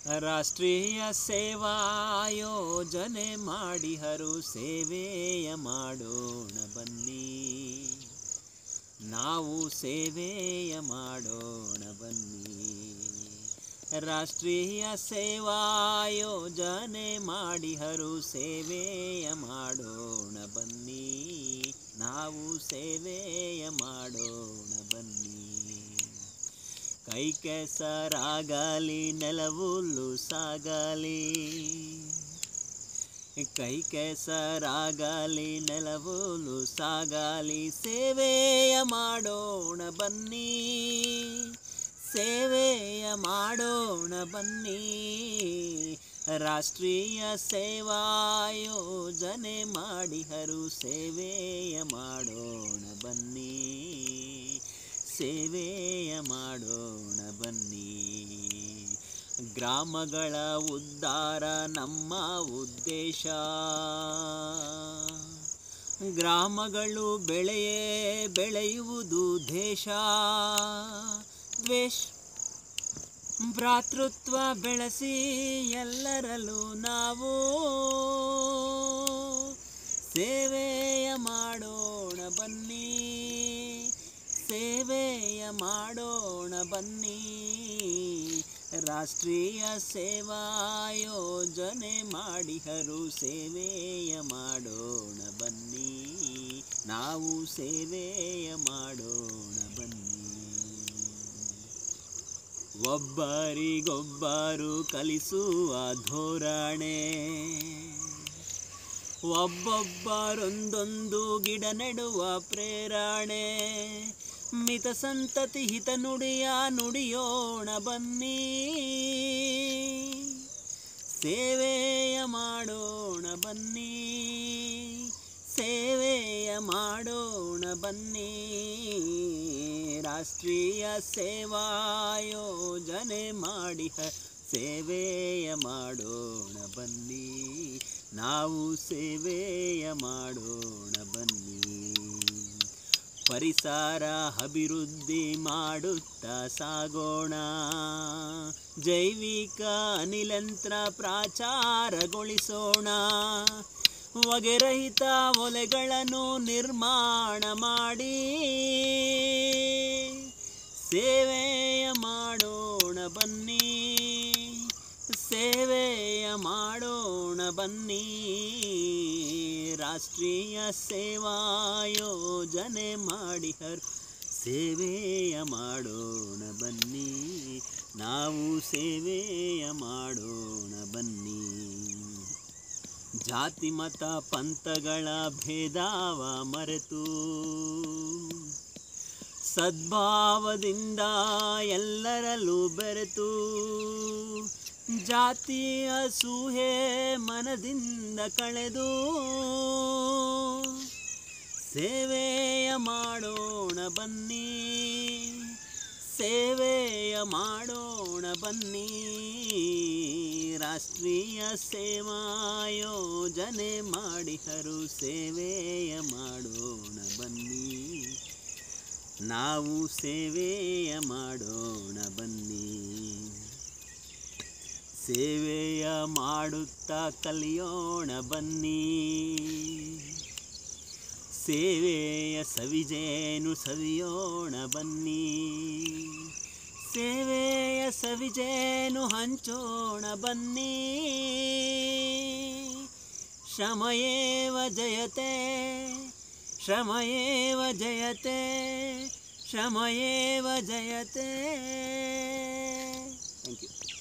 ರಾಷ್ಟ್ರೀಯ ಸೇವಾ ಯೋಜನೆ ಮಾಡಿಹರು ಸೇವೆಯ ಮಾಡೋಣ ಬನ್ನಿ ನಾವು ಸೇವೆಯ ಮಾಡೋಣ ಬನ್ನಿ ರಾಷ್ಟ್ರೀಯ ಸೇವಾ ಯೋಜನೆ ಮಾಡಿಹರು ಸೇವೆಯ ಮಾಡೋಣ ಬನ್ನಿ ನಾವು ಸೇವೆಯ ಮಾಡೋಣ ಬನ್ನಿ ಕೈ ಕೆಸರಾಗಲಿ ನೆಲವುಲ್ಲು ಸಾಗಲಿ ಕೈ ಕೆಸರಾಗಲಿ ನೆಲವುಲು ಸಾಗಲಿ ಸೇವೆಯ ಮಾಡೋಣ ಬನ್ನಿ ಸೇವೆಯ ಮಾಡೋಣ ಬನ್ನಿ ರಾಷ್ಟ್ರೀಯ ಸೇವಾ ಯೋಜನೆ ಮಾಡಿಹರು ಸೇವೆಯ ಮಾಡೋಣ ಬನ್ನಿ ಸೇವೆಯ ಮಾಡೋಣ ಬನ್ನಿ ಗ್ರಾಮಗಳ ಉದ್ಧಾರ ನಮ್ಮ ಉದ್ದೇಶ ಗ್ರಾಮಗಳು ಬೆಳೆಯೇ ಬೆಳೆಯುವುದು ದೇಶ ದ್ವೇಷ ಭ್ರಾತೃತ್ವ ಬೆಳೆಸಿ ಎಲ್ಲರಲ್ಲೂ ನಾವು ಸೇವೆಯ ಮಾಡೋಣ ಬನ್ನಿ ಸೇವೆಯ ಮಾಡೋಣ ಬನ್ನಿ ರಾಷ್ಟ್ರೀಯ ಸೇವಾ ಯೋಜನೆ ಮಾಡಿಹರು ಸೇವೆಯ ಮಾಡೋಣ ಬನ್ನಿ ನಾವು ಸೇವೆಯ ಮಾಡೋಣ ಬನ್ನಿ ಒಬ್ಬರಿಗೊಬ್ಬರು ಕಲಿಸುವ ಧೋರಣೆ ಒಬ್ಬೊಬ್ಬರೊಂದೊಂದು ಗಿಡ ನೆಡುವ ಪ್ರೇರಣೆ ಮಿತ ಸಂತತಿ ಹಿತ ನುಡಿಯ ನುಡಿಯೋಣ ಬನ್ನಿ ಸೇವೆಯ ಮಾಡೋಣ ಬನ್ನಿ ಸೇವೆಯ ಮಾಡೋಣ ಬನ್ನಿ ರಾಷ್ಟ್ರೀಯ ಸೇವಾ ಯೋಜನೆ ಮಾಡಿ ಸೇವೆಯ ಮಾಡೋಣ ಬನ್ನಿ ನಾವು ಸೇವೆಯ ಮಾಡೋಣ ಬನ್ನಿ ಪರಿಸರ ಅಭಿವೃದ್ಧಿ ಮಾಡುತ್ತಾ ಸಾಗೋಣ ಜೈವಿಕ ಅನಿಲಂತ್ರ ಪ್ರಾಚಾರಗೊಳಿಸೋಣ ಹೊಗೆರಹಿತ ಒಲೆಗಳನ್ನು ನಿರ್ಮಾಣ ಮಾಡಿ ಸೇವೆಯ ಮಾಡೋಣ ಬನ್ನಿ ಸೇವೆಯ ಮಾಡೋಣ ಬನ್ನಿ ರಾಷ್ಟ್ರೀಯ ಸೇವಾ ಯೋಜನೆ ಮಾಡಿಹರು ಸೇವೆಯ ಮಾಡೋಣ ಬನ್ನಿ ನಾವು ಸೇವೆಯ ಮಾಡೋಣ ಬನ್ನಿ ಜಾತಿ ಮತ ಪಂಥಗಳ ಭೇದವ ಮರೆತು ಸದ್ಭಾವದಿಂದ ಎಲ್ಲರಲ್ಲೂ ಬೆರೆತು ಜಾತಿ ಅಸೂಹೆ ಮನದಿಂದ ಕಳೆದು ಸೇವೆಯ ಮಾಡೋಣ ಬನ್ನಿ ಸೇವೆಯ ಮಾಡೋಣ ಬನ್ನಿ ರಾಷ್ಟ್ರೀಯ ಸೇವಾ ಯೋಜನೆ ಮಾಡಿಹರು ಸೇವೆಯ ಮಾಡೋಣ ಬನ್ನಿ ನಾವು ಸೇವೆಯ ಮಾಡೋಣ ಬನ್ನಿ ಸೇವೆಯ ಮಾಡುತ್ತಾ ಕಲಿಯೋಣ ಬನ್ನಿ ಸೇವೆಯ ಸವಿಜೇನು ಸವಿಯೋಣ ಬನ್ನಿ ಸೇವೆಯ ಸವಿಜೇನು ಹಂಚೋಣ ಬನ್ನಿ ಶ್ರಮಯೇವ ಜಯತೆ ಶ್ರಮಯೇವ ಜಯತೆ ಶ್ರಮಯೇವ ಜಯತೆ ಥ್ಯಾಂಕ್ ಯು